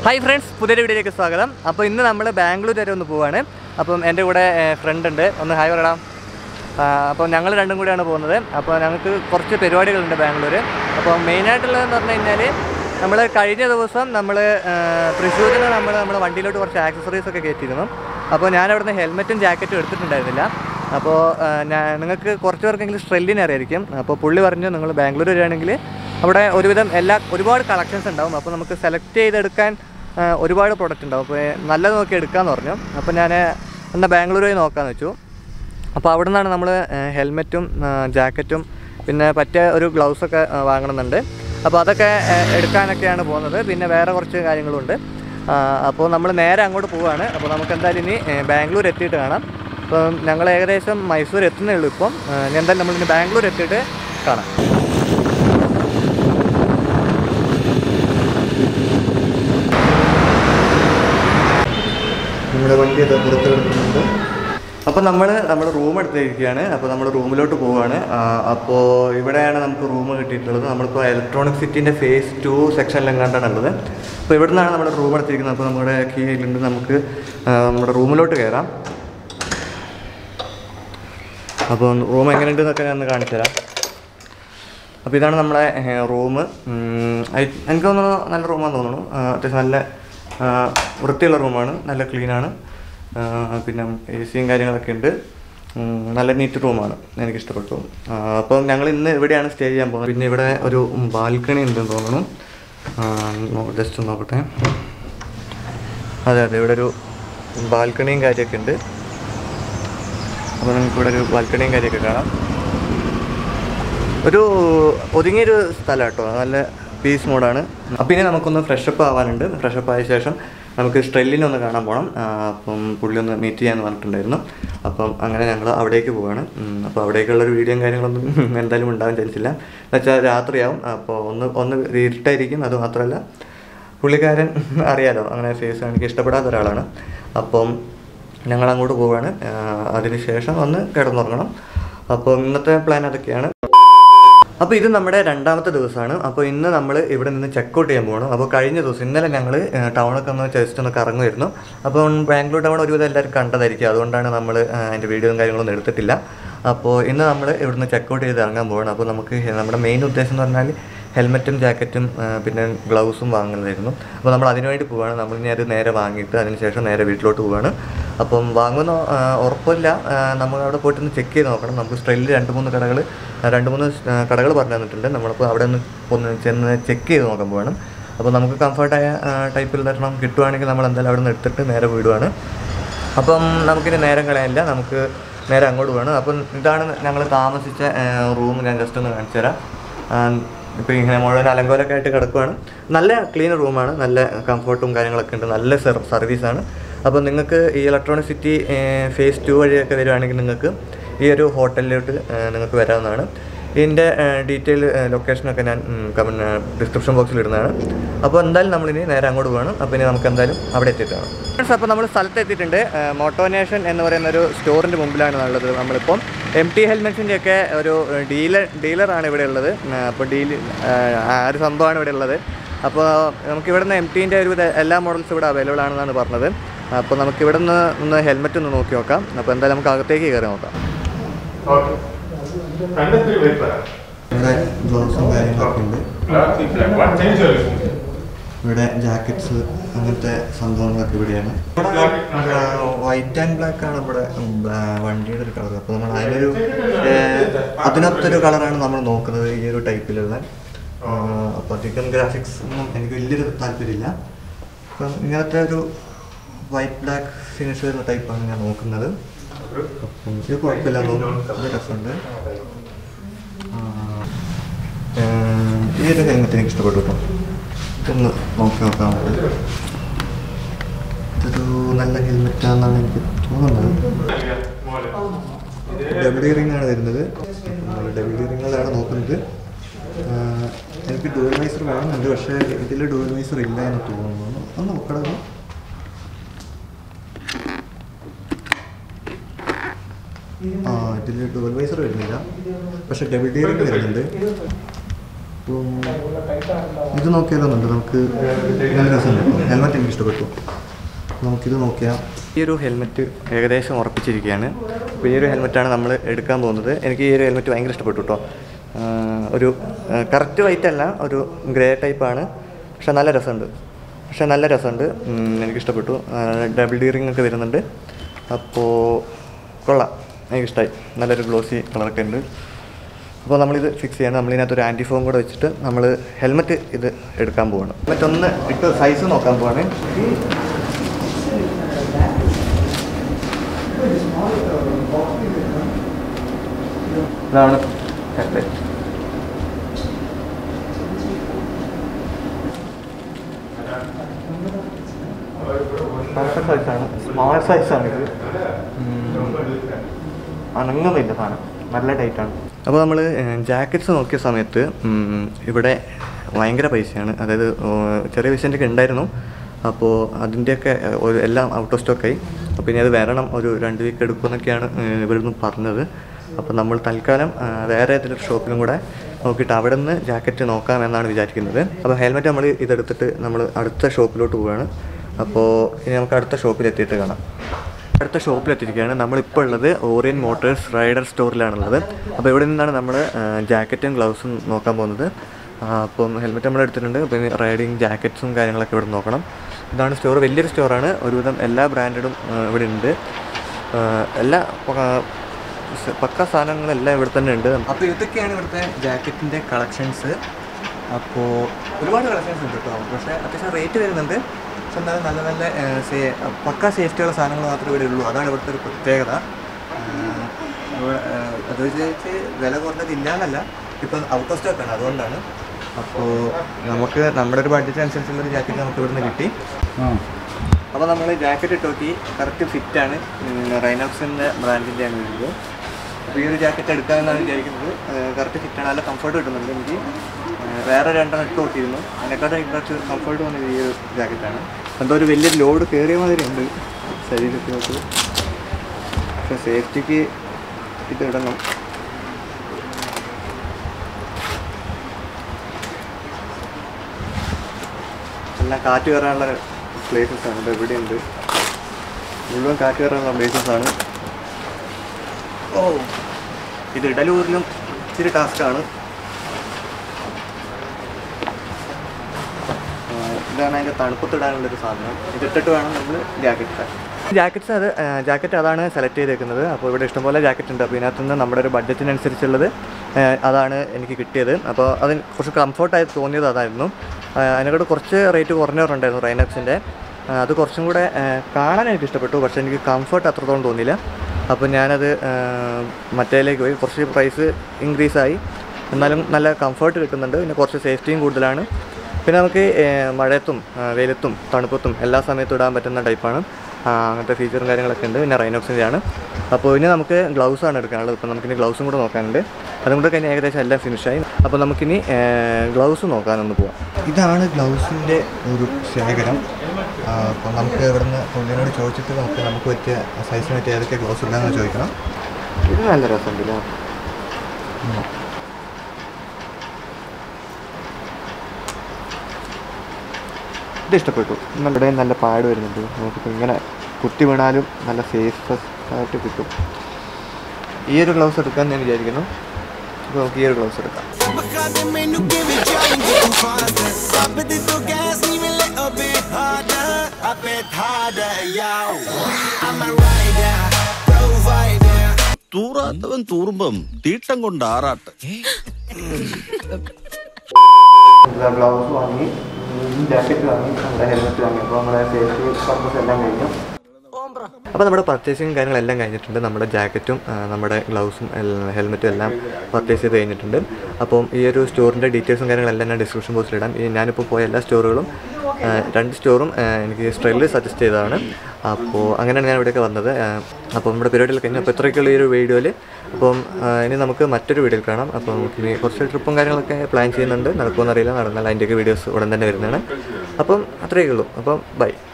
hi friends പുതിയൊരു വീഡിയോയിലേക്ക് സ്വാഗതം അപ്പോൾ ഇന്ന് നമ്മൾ ബാംഗ്ലൂർ വരെ ഒന്ന് പോവാണ് അപ്പം എൻ്റെ കൂടെ ഫ്രണ്ട് ഉണ്ട് ഒന്ന് ഹായ് പറയടാം അപ്പോൾ ഞങ്ങൾ രണ്ടും കൂടിയാണ് പോകുന്നത് അപ്പോൾ ഞങ്ങൾക്ക് കുറച്ച് പരിപാടികളുണ്ട് ബാംഗ്ലൂർ അപ്പോൾ മെയിനായിട്ടുള്ളതെന്ന് പറഞ്ഞു കഴിഞ്ഞാൽ നമ്മൾ കഴിഞ്ഞ ദിവസം നമ്മൾ തൃശ്ശൂരിൽ നിന്ന് നമ്മൾ നമ്മുടെ വണ്ടിയിലോട്ട് കുറച്ച് ആക്സസറീസ് ഒക്കെ കയറ്റിയിരുന്നു അപ്പോൾ ഞാൻ അവിടുന്ന് ഹെൽമെറ്റും ജാക്കറ്റും എടുത്തിട്ടുണ്ടായിരുന്നില്ല അപ്പോൾ ഞാൻ നിങ്ങൾക്ക് കുറച്ച് പേർക്കെങ്കിലും സ്ട്രെല്ലിനെ അറിയായിരിക്കും അപ്പോൾ പുള്ളി പറഞ്ഞു നിങ്ങൾ ബാംഗ്ലൂർ വരികയാണെങ്കിൽ അവിടെ ഒരുവിധം എല്ലാ ഒരുപാട് കളക്ഷൻസ് ഉണ്ടാവും അപ്പോൾ നമുക്ക് സെലക്ട് ചെയ്തെടുക്കാൻ ആ, ഒരുപാട് പ്രോഡക്റ്റ് ഉണ്ടാവും അപ്പോൾ നല്ലത് നോക്കി എടുക്കാമെന്ന് പറഞ്ഞു അപ്പോൾ ഞാൻ എന്നാൽ ബാംഗ്ലൂർ പോയി നോക്കാമെന്ന് വെച്ചു അപ്പോൾ അവിടെ നിന്നാണ് നമ്മൾ ഹെൽമെറ്റും ജാക്കറ്റും പിന്നെ പറ്റിയ ഒരു ഗ്ലൗസൊക്കെ വാങ്ങണമെന്നുണ്ട് അപ്പോൾ അതൊക്കെ ആ, എടുക്കാനൊക്കെയാണ് പോകുന്നത് പിന്നെ വേറെ കുറച്ച് കാര്യങ്ങളുണ്ട് ആ, അപ്പോൾ നമ്മൾ നേരെ അങ്ങോട്ട് പോവുകയാണ് അപ്പോൾ നമുക്ക് എന്തായാലും ഇനി ഏ, ബാംഗ്ലൂർ എത്തിയിട്ട് കാണാം അപ്പം ഞങ്ങൾ ഏകദേശം മൈസൂർ എത്തുന്നേ ഉള്ളൂ ഇപ്പം ആ, ഇനി എന്തായാലും നമ്മളിനി ബാംഗ്ലൂർ എത്തിയിട്ട് കാണാം നമ്മുടെ വണ്ടി അത് പുറത്ത് കിടക്കുന്നുണ്ട് അപ്പോൾ നമ്മൾ നമ്മുടെ റൂം എടുത്തിരിക്കുകയാണ് അപ്പോൾ നമ്മൾ റൂമിലോട്ട് പോവുകയാണ് അപ്പോൾ ഇവിടെയാണ് നമുക്ക് റൂം കിട്ടിയിട്ടുള്ളത് നമ്മളിപ്പോൾ ഇലക്ട്രോണിക് സിറ്റിൻ്റെ ഫേസ് ടു സെക്ഷനിലെങ്ങാണ്ടാണ് ഉള്ളത് അപ്പോൾ ഇവിടെ നിന്നാണ് നമ്മുടെ റൂം എടുത്തിരിക്കുന്നത് അപ്പോൾ നമ്മുടെ കീഴിലുണ്ട് നമുക്ക് ആ, നമ്മുടെ റൂമിലോട്ട് കയറാം അപ്പോൾ റൂം എങ്ങനെയുണ്ട് എന്നൊക്കെ ഞാൻ ഒന്ന് കാണിച്ചു തരാം അപ്പോൾ ഇതാണ് നമ്മുടെ റൂം എനിക്ക് തോന്നുന്നു നല്ല റൂമാണെന്ന് തോന്നുന്നു ആ, അത്യാവശ്യം നല്ല ആ, വൃത്തിയുള്ള റൂമാണ് നല്ല ക്ലീനാണ് പിന്നെ എ സിയും കാര്യങ്ങളൊക്കെ ഉണ്ട് ഉം, നല്ല നീറ്റ് റൂമാണ് എനിക്ക് ഇഷ്ടപ്പെട്ടു ആ, അപ്പം ഞങ്ങൾ ഇന്ന് ഇവിടെയാണ് സ്റ്റേ ചെയ്യാൻ പോകുന്നത് പിന്നെ ഇവിടെ ഒരു ബാൽക്കണി ഉണ്ടെന്ന് തോന്നുന്നു ജസ്റ്റ് നോക്കട്ടെ അതെ അതെ ഇവിടെ ഒരു ബാൽക്കണിയും കാര്യമൊക്കെ ഉണ്ട് അപ്പോൾ നിങ്ങൾക്ക് ഇവിടെ ഒരു ബാൽക്കണിയും കാര്യമൊക്കെ കാണാം ഒരു ഒതുങ്ങിയൊരു സ്ഥലം കേട്ടോ നല്ല പീസ് മോഡാണ് അപ്പം ഇനി നമുക്കൊന്ന് ഫ്രഷപ്പ് ആവാനുണ്ട് ഫ്രഷപ്പ് ആയ ശേഷം നമുക്ക് സ്ട്രെല്ലിനെ ഒന്ന് കാണാൻ പോകണം ആ, അപ്പം പുള്ളി ഒന്ന് മീറ്റ് ചെയ്യാന്ന് പറഞ്ഞിട്ടുണ്ടായിരുന്നു അപ്പം അങ്ങനെ ഞങ്ങൾ അവിടേക്ക് പോവാണ് ഉം, അപ്പോൾ അവിടേക്കുള്ളൊരു വീഡിയോയും കാര്യങ്ങളൊന്നും എന്തായാലും ഉണ്ടാവാൻ ചാൻസില്ല എന്ന് വെച്ചാൽ രാത്രിയാവും അപ്പോൾ ഒന്ന് ഒന്ന് ഇരുട്ടായിരിക്കും അത് മാത്രമല്ല പുള്ളിക്കാരൻ അറിയാലോ അങ്ങനെ ഫേസ് എനിക്ക് ഇഷ്ടപ്പെടാത്ത ഒരാളാണ് അപ്പം ഞങ്ങൾ അങ്ങോട്ട് പോവുകയാണ് അതിന് ശേഷം വന്ന് കിടന്നുറങ്ങണം അപ്പോൾ ഇന്നത്തെ പ്ലാൻ അതൊക്കെയാണ് അപ്പോൾ ഇത് നമ്മുടെ രണ്ടാമത്തെ ദിവസമാണ് അപ്പോൾ ഇന്ന് നമ്മൾ ഇവിടെ നിന്ന് ചെക്കൗട്ട് ചെയ്യാൻ പോകണം അപ്പോൾ കഴിഞ്ഞ ദിവസം ഇന്നലെ ഞങ്ങൾ ടൗണൊക്കെ ഒന്ന് ജസ്റ്റ് ഒന്ന് കറങ്ങുമായിരുന്നു അപ്പോൾ ബാംഗ്ലൂർ ടൗൺ ഒരുവിധം എല്ലാവരും കണ്ടതായിരിക്കും അതുകൊണ്ടാണ് നമ്മൾ അതിൻ്റെ വീഡിയോയും കാര്യങ്ങളൊന്നും എടുത്തിട്ടില്ല അപ്പോൾ ഇന്ന് നമ്മൾ ഇവിടുന്ന് ചെക്കൗട്ട് ചെയ്ത് ഇറങ്ങാൻ പോകണം അപ്പോൾ നമുക്ക് നമ്മുടെ മെയിൻ ഉദ്ദേശം എന്ന് പറഞ്ഞാൽ ഹെൽമെറ്റും ജാക്കറ്റും ആ, പിന്നെ ഗ്ലൗസും വാങ്ങുന്നതായിരുന്നു അപ്പോൾ നമ്മൾ അതിനുവേണ്ടി പോവുകയാണ് നമ്മൾ ഇനി അത് നേരെ വാങ്ങിയിട്ട് അതിനുശേഷം നേരെ വീട്ടിലോട്ട് പോവുകയാണ് അപ്പം വാങ്ങുന്ന ആ, ഉറപ്പില്ല ആ, നമ്മൾ അവിടെ പോയിട്ട് ഒന്ന് ചെക്ക് ചെയ്ത് നോക്കണം നമുക്ക് സ്ട്രെല്ലിൽ രണ്ട് മൂന്ന് കടകൾ രണ്ട് മൂന്ന് കടകൾ പറഞ്ഞു തന്നിട്ടുണ്ട് നമ്മളിപ്പോൾ അവിടെ ഒന്ന് ഒന്ന് ചെന്ന് ചെക്ക് ചെയ്ത് നോക്കാൻ പോവാണ് അപ്പോൾ നമുക്ക് കംഫർട്ടായ ടൈപ്പിൽ തരണം കിട്ടുവാണെങ്കിൽ നമ്മൾ എന്തായാലും അവിടെ നിന്ന് എടുത്തിട്ട് നേരെ വിടുവാണ് അപ്പം നമുക്കിനി നേരം കളയാനില്ല നമുക്ക് നേരെ അങ്ങോട്ട് പോകണം അപ്പം ഇതാണ് ഞങ്ങൾ താമസിച്ച റൂം ഞാൻ ജസ്റ്റ് ഒന്ന് കാണിച്ചു തരാം ഇപ്പോൾ ഇങ്ങനെ മുഴുവൻ അലങ്കോലൊക്കെ ആയിട്ട് കിടക്കുവാണ് നല്ല ക്ലീൻ റൂമാണ് നല്ല കംഫർട്ടും കാര്യങ്ങളൊക്കെ ഉണ്ട് നല്ല സെർ സർവീസാണ് അപ്പോൾ നിങ്ങൾക്ക് ഈ ഇലക്ട്രോണിക് സിറ്റി ഫേസ് ടു വഴിയൊക്കെ വരുവാണെങ്കിൽ നിങ്ങൾക്ക് ഈ ഒരു ഹോട്ടലിലോട്ട് നിങ്ങൾക്ക് വരാവുന്നതാണ് ഇതിൻ്റെ ഡീറ്റെയിൽ ലൊക്കേഷനൊക്കെ ഞാൻ കമൻ ഡിസ്ക്രിപ്ഷൻ ബോക്സിൽ ഇടുന്നതാണ് അപ്പോൾ എന്തായാലും നമ്മളിനി നേരെ അങ്ങോട്ട് പോകണം അപ്പോൾ ഇനി നമുക്ക് എന്തായാലും അവിടെ എത്തിയിട്ട് കാണാം ഫ്രണ്ട്സ് അപ്പോൾ നമ്മൾ സ്ഥലത്ത് എത്തിയിട്ടുണ്ട് മോട്ടോനേഷൻ എന്ന് പറയുന്ന ഒരു സ്റ്റോറിൻ്റെ മുമ്പിലാണ് ഉള്ളത് നമ്മളിപ്പം എം ടി ഹെൽമെറ്റ്സിൻ്റെ ഒക്കെ ഒരു ഡീലർ ഡീലറാണ് ഇവിടെ ഉള്ളത് അപ്പോൾ ഡീൽ ആ ഒരു സംഭവമാണ് ഇവിടെ ഉള്ളത് അപ്പോൾ നമുക്ക് ഇവിടെ നിന്ന് എം ടീൻ്റെ ഒരു എല്ലാ മോഡൽസും ഇവിടെ അവൈലബിൾ ആണെന്നാണ് പറഞ്ഞത് അപ്പോൾ നമുക്ക് ഇവിടെ നിന്ന് ഒന്ന് ഹെൽമെറ്റ് ഒന്ന് നോക്കി നോക്കാം അപ്പോൾ എന്തായാലും നമുക്ക് അകത്തേക്ക് കയറി നോക്കാം ഓക്കെ രണ്ടത്തിരി വെയിറ്റ് വരാം ഇവിടെ ഗ്ലൗസും കാര്യങ്ങളൊക്കെ ഉണ്ട് ബ്ലാക്ക് ബ്ലാക്ക് വൺ ചേഞ്ച് വരും ഇവിടെ ജാക്കറ്റ്സ് അങ്ങനത്തെ സംഭവങ്ങളൊക്കെ ഇവിടെയാണ് വൈറ്റ് ആൻഡ് ബ്ലാക്ക് ആണ് ഇവിടെ ഉം, ബ്ലാ- വണ്ടിയുടെ ഒരു കളർ അപ്പോൾ നമ്മൾ അതിനൊരു ഏഹ്, അതിനൊത്തൊരു കളറാണ് നമ്മൾ നോക്കുന്നത് ഈ ഒരു ടൈപ്പിലുള്ള അപ്പോൾ അധികം ഗ്രാഫിക്സ് ഒന്നും എനിക്ക് വലിയൊരു താല്പര്യമില്ല അപ്പം ഇങ്ങനത്തെ ഒരു വൈറ്റ് ബ്ലാക്ക് ഫിനിഷ് വരുന്ന ടൈപ്പാണ് ഞാൻ നോക്കുന്നത് അപ്പം ഇത് കുഴപ്പമില്ല തോന്നുന്നു ഇത് രസമുണ്ട് ആ, ഏഹ്, ഈ ഒരു ഹെൽമെറ്റ് എനിക്ക് ഇഷ്ടപ്പെട്ടു കേട്ടോ ഇതൊന്ന് നോക്കി നോക്കാം നമുക്ക് ഇതൊരു നല്ല ഹെൽമെറ്റാണെന്നാണ് എനിക്ക് തോന്നുന്നത് ഡബിൾ റിംഗ് ആണ് വരുന്നത് നമ്മൾ ഡബിൾ റിങ്ങുകളാണ് നോക്കുന്നത് ആഹ് എനിക്ക് ഡുവൽ വൈസർ വേണമെന്നുണ്ട് പക്ഷേ ഇതിൽ ഡുവൽ വൈസർ ഇല്ല എന്ന് തോന്നുന്നു ഒന്ന് നോക്കണം ആ ഇതിൽ ഡുവൽ വൈസർ വരുന്നില്ല പക്ഷെ ഡബിൾ ഡി റിംഗ് വരുന്നുണ്ട് അപ്പം ഇത് നോക്കിയാലോന്നുണ്ട് നമുക്ക് നല്ല രസമുണ്ട് ഹെൽമെറ്റ് എനിക്ക് ഇഷ്ടപ്പെട്ടു നമുക്കിത് നോക്കിയാൽ ഈ ഒരു ഹെൽമെറ്റ് ഏകദേശം ഉറപ്പിച്ചിരിക്കുകയാണ് അപ്പോൾ ഈ ഒരു ഹെൽമെറ്റാണ് നമ്മൾ എടുക്കാൻ പോകുന്നത് എനിക്ക് ഈ ഒരു ഹെൽമെറ്റ് ഭയങ്കര ഇഷ്ടപ്പെട്ടു കേട്ടോ ഒരു കറക്റ്റ് വൈറ്റ് അല്ല ഒരു ഗ്രേ ടൈപ്പാണ് പക്ഷെ നല്ല രസമുണ്ട് പക്ഷെ നല്ല രസമുണ്ട് ഉം, എനിക്കിഷ്ടപ്പെട്ടു ഡബിൾ ഡീറിംഗ് ഒക്കെ വരുന്നുണ്ട് അപ്പോൾ കൊള്ളാം എനിക്കിഷ്ടമായി നല്ലൊരു ഗ്ലോസി കളറൊക്കെ ഉണ്ട് അപ്പോൾ നമ്മളിത് ഫിക്സ് ചെയ്യണം നമ്മളിതിനകത്ത് ഒരു ആൻറ്റി ഫോം കൂടെ വെച്ചിട്ട് നമ്മൾ ഹെൽമെറ്റ് ഇത് എടുക്കാൻ പോവാണ് ഹെൽമെറ്റ് ഒന്ന് ഇട്ട് സൈസ് നോക്കാൻ പോവാണ് ഇതാണ് ഹെൽമെറ്റ് പെർഫെക്റ്റ് സൈസാണ് സ്മോൾ സൈസാണ് ഇത് അനങ്ങുന്നില്ല സാധനം നല്ല ടൈറ്റാണ് അപ്പോൾ നമ്മൾ ജാക്കറ്റ്സ് നോക്കിയ സമയത്ത് ഉം, ഇവിടെ ഭയങ്കര പൈസയാണ് അതായത് ഓ, ചെറിയ പൈസൻ്റെ ഒക്കെ ഉണ്ടായിരുന്നു അപ്പോൾ അതിൻ്റെയൊക്കെ ഏഹ്, ഒരു എല്ലാം ഔട്ട് ഓഫ് സ്റ്റോക്കായി അപ്പോൾ ഇനി അത് വരണം ഒരു രണ്ട് വീക്ക് എടുക്കുമെന്നൊക്കെയാണ് ഏഹ്, ഇവിടുന്ന് പറഞ്ഞത് അപ്പോൾ നമ്മൾ തൽക്കാലം ആ, വേറെ ഏതെങ്കിലും ഷോപ്പിലും കൂടെ നോക്കിയിട്ട് അവിടെ നിന്ന് ജാക്കറ്റ് നോക്കാമെന്നാണ് വിചാരിക്കുന്നത് അപ്പോൾ ഹെൽമെറ്റ് നമ്മൾ ഇതെടുത്തിട്ട് നമ്മൾ അടുത്ത ഷോപ്പിലോട്ട് പോവുകയാണ് അപ്പോൾ ഇനി നമുക്ക് അടുത്ത ഷോപ്പിൽ എത്തിയിട്ട് കാണാം അടുത്ത ഷോപ്പിലെത്തിയിരിക്കുകയാണ് നമ്മളിപ്പോൾ ഉള്ളത് ഓറിയൻ മോട്ടോഴ്സ് റൈഡർ സ്റ്റോറിലാണുള്ളത് അപ്പോൾ ഇവിടെ നിന്നാണ് നമ്മൾ ജാക്കറ്റും ഗ്ലൗസും നോക്കാൻ പോകുന്നത് ആ, അപ്പം ഹെൽമെറ്റ് നമ്മൾ എടുത്തിട്ടുണ്ട് അപ്പോൾ ഇനി റൈഡിങ് ജാക്കറ്റ്സും കാര്യങ്ങളൊക്കെ ഇവിടെ നോക്കണം ഇതാണ് സ്റ്റോർ വലിയൊരു സ്റ്റോറാണ് ഒരുവിധം എല്ലാ ബ്രാൻഡഡും ഇവിടെ ഉണ്ട് ആ, എല്ലാ പ- സ- പക്ക സാധനങ്ങളെല്ലാം ഇവിടെ തന്നെ ഉണ്ട് അപ്പോൾ ഇതൊക്കെയാണ് ഇവിടുത്തെ ജാക്കറ്റിൻ്റെ കളക്ഷൻസ് അപ്പോൾ ഒരുപാട് കളക്ഷൻസ് ഉണ്ട് കേട്ടോ പക്ഷേ അത്യാവശ്യം റേറ്റ് വരുന്നുണ്ട് പക്ഷെ എന്നാലും നല്ല നല്ല ആ, സേ- പക്ക സേഫ്റ്റിയുള്ള സാധനങ്ങൾ മാത്രമേ ഇവിടെ ഉള്ളൂ അതാണ് ഇവിടുത്തെ ഒരു പ്രത്യേകത ആ, ഇവിടെ, ആ, അത് വിചാരിച്ച് വില കുറഞ്ഞതില്ല എന്നല്ല ഇപ്പം ഔട്ട് ഓഫ് സ്റ്റോക്ക് ആണ് അതുകൊണ്ടാണ് അപ്പോൾ നമുക്ക് നമ്മുടെ ഒരു ബഡ്ജറ്റ് അനുസരിച്ചുള്ള ഒരു ജാക്കറ്റ് നമുക്ക് ഇവിടുന്ന് കിട്ടി അപ്പോൾ നമ്മൾ ജാക്കറ്റ് ഇട്ട് നോക്കി കറക്റ്റ് ഫിറ്റാണ് റൈനോക്സിൻ്റെ ബ്രാൻഡിൻ്റെയാണ് വരുന്നത് അപ്പോൾ ഈ ഒരു ജാക്കറ്റ് എടുക്കാമെന്നാണ് വിചാരിക്കുന്നത് കറക്റ്റ് ഫിറ്റാണ് നല്ല കംഫർട്ട് കിട്ടുന്നുണ്ട് എനിക്ക് ഏഹ് വേറെ രണ്ടെണ്ണം ഇട്ട് നോക്കിയിരുന്നു അതിനെക്കാട്ടും കുറച്ച് കംഫർട്ട് വന്നത് ഈ ഒരു ജാക്കറ്റാണ് എന്തോ ഒരു വലിയ ലോഡ് കയറിയ മാതിരി ഉണ്ട് ശരീരത്തിൽ നോക്കി പക്ഷേ സേഫ്റ്റിക്ക് ഇത് ഇടണം എല്ലാം കാറ്റ് കയറാനുള്ള പ്ലേസസ് ആണ് ഇവിടെ ഇവിടെയുണ്ട് മുഴുവൻ കാറ്റ് കയറാനുള്ള പ്ലേസസ് ആണ് ഓ ഇത് ഇടലൂരിലും ഇച്ചിരി ടാസ്ക്കാണ് ഇതാണ് അതിൻ്റെ തണുപ്പത്തിടാനുള്ളൊരു സാധനം ഇതിട്ടിട്ട് വേണം നമ്മൾ ജാക്കറ്റ് ഇടാൻ ജാക്കറ്റ്സ് അത് ജാക്കറ്റ് അതാണ് സെലക്ട് ചെയ്തേക്കുന്നത് അപ്പോൾ ഇവിടെ ഇഷ്ടംപോലെ ജാക്കറ്റ് ഉണ്ട് അപ്പോൾ ഇതിനകത്ത് നിന്ന് നമ്മുടെ ഒരു ബഡ്ജറ്റിനനുസരിച്ചുള്ളത് ആ, അതാണ് എനിക്ക് കിട്ടിയത് അപ്പോൾ അതിന് കുറച്ച് കംഫർട്ടായി തോന്നിയത് അതായിരുന്നു ആ, അതിനെക്കാട്ട് കുറച്ച് റേറ്റ് കുറഞ്ഞവരുണ്ടായിരുന്നു റൈനക്സിൻ്റെ അത് കുറച്ചും കൂടെ ആ, കാണാൻ എനിക്ക് ഇഷ്ടപ്പെട്ടു പക്ഷേ എനിക്ക് കംഫർട്ട് അത്രത്തോളം തോന്നിയില്ല അപ്പോൾ ഞാനത് ആ, മറ്റേലേക്ക് പോയി കുറച്ച് പ്രൈസ് ഇൻക്രീസ് ആയി എന്നാലും നല്ല കംഫർട്ട് കിട്ടുന്നുണ്ട് പിന്നെ കുറച്ച് സേഫ്റ്റിയും കൂടുതലാണ് പിന്നെ നമുക്ക് ഏഹ്, മഴയത്തും ആ, വെയിലത്തും തണുപ്പത്തും എല്ലാ സമയത്തും ഇടാൻ പറ്റുന്ന ടൈപ്പാണ് ആ, അങ്ങനത്തെ ഫീച്ചറും കാര്യങ്ങളൊക്കെ ഉണ്ട് പിന്നെ റൈനോക്സിൻ്റെ ആണ് അപ്പോൾ ഇനി നമുക്ക് ഗ്ലൗസ് ആണ് എടുക്കാനുള്ളത് ഇപ്പോൾ നമുക്കിനി ഗ്ലൗസും കൂടെ നോക്കാനുണ്ട് അതും കൂടെ കഴിഞ്ഞ് ഏകദേശം എല്ലാം ഫിനിഷായി അപ്പോൾ നമുക്കിനി ഗ്ലൗസ് നോക്കാനൊന്ന് പോവാം ഇതാണ് ഗ്ലൗസിൻ്റെ ഒരു ശേഖരം അപ്പോൾ നമുക്ക് ഇവിടുന്ന് പുള്ളിനോട് ചോദിച്ചിട്ട് നമുക്ക് നമുക്ക് പറ്റിയ സൈസിന് പറ്റിയ ഏതൊക്കെ ഗ്ലൗസ് ഉണ്ടെന്ന് ചോദിക്കണം ഇത് നല്ല രസമുണ്ടല്ലോ ഇത് ഇഷ്ടപ്പെട്ടു ഇവിടെ നല്ല പാട് വരുന്നുണ്ട് നമുക്കിപ്പോൾ ഇങ്ങനെ കുത്തി വീണാലും നല്ല സേഫ് ആയിട്ട് കിട്ടും ഈ ഒരു ഗ്ലൗസ് എടുക്കാൻ ഞാൻ വിചാരിക്കുന്നു അപ്പോൾ നമുക്ക് ഈ ഒരു ഗ്ലൗസ് എടുക്കാം Baka ਮੈਨੂੰ ਕਿਵੇਂ ਜਾਏਂਗੇ ਤੂੰ ਫਾਦਰ ਰੱਬ ਦੀ ਤੂੰ ਗੈਸ ਨਹੀਂ ਮਿਲੇ ਅਬੇ harder a bit harder yo I'm a rider provider തൂറാത്തവൻ തൂറുമ്പം തീട്ടം കൊണ്ട് ആറാട്ട് ഗ്ലൗസ് വാങ്ങി ജാക്കറ്റ് വാങ്ങി നമ്മുടെ ഹെൽമെറ്റ് വാങ്ങി അപ്പോൾ നമ്മുടെ സേഫ്റ്റി പർപ്പസ് എല്ലാം കഴിഞ്ഞു അപ്പോൾ നമ്മുടെ പർച്ചേസിങ് കാര്യങ്ങളെല്ലാം കഴിഞ്ഞിട്ടുണ്ട് നമ്മുടെ ജാക്കറ്റും ആ, നമ്മുടെ ഗ്ലൗസും ഹെൽമെറ്റും എല്ലാം പർച്ചേസ് ചെയ്ത് കഴിഞ്ഞിട്ടുണ്ട് അപ്പം ഈ ഒരു സ്റ്റോറിൻ്റെ ഡീറ്റെയിൽസും കാര്യങ്ങളെല്ലാം ഞാൻ ഡിസ്ക്രിപ്ഷൻ ബോക്സിൽ ഇടാം ഈ ഞാനിപ്പോൾ പോയ എല്ലാ സ്റ്റോറുകളും ആ, രണ്ട് സ്റ്റോറും ആ, എനിക്ക് സ്ട്രെയിൽ സജസ്റ്റ് ചെയ്തതാണ് അപ്പോൾ അങ്ങനെയാണ് ഞാൻ ഇവിടെയൊക്കെ വന്നത് ആ, അപ്പോൾ നമ്മുടെ പരിപാടികൾ കഴിഞ്ഞു അപ്പോൾ ഇത്രയൊക്കെയുള്ള ഈ ഒരു വീഡിയോയിൽ അപ്പം ആ, ഇനി നമുക്ക് മറ്റൊരു വീഡിയോയിൽ കാണാം അപ്പോൾ നമുക്ക് ഇനി കുറച്ച് ട്രിപ്പും കാര്യങ്ങളൊക്കെ പ്ലാൻ ചെയ്യുന്നുണ്ട് നടക്കുമെന്ന് അറിയില്ല നടന്നാൽ അതിൻ്റെയൊക്കെ വീഡിയോസ് ഉടൻ തന്നെ വരുന്നതാണ് അപ്പം അത്രയൊക്കെ ഉള്ളൂ അപ്പം ബൈ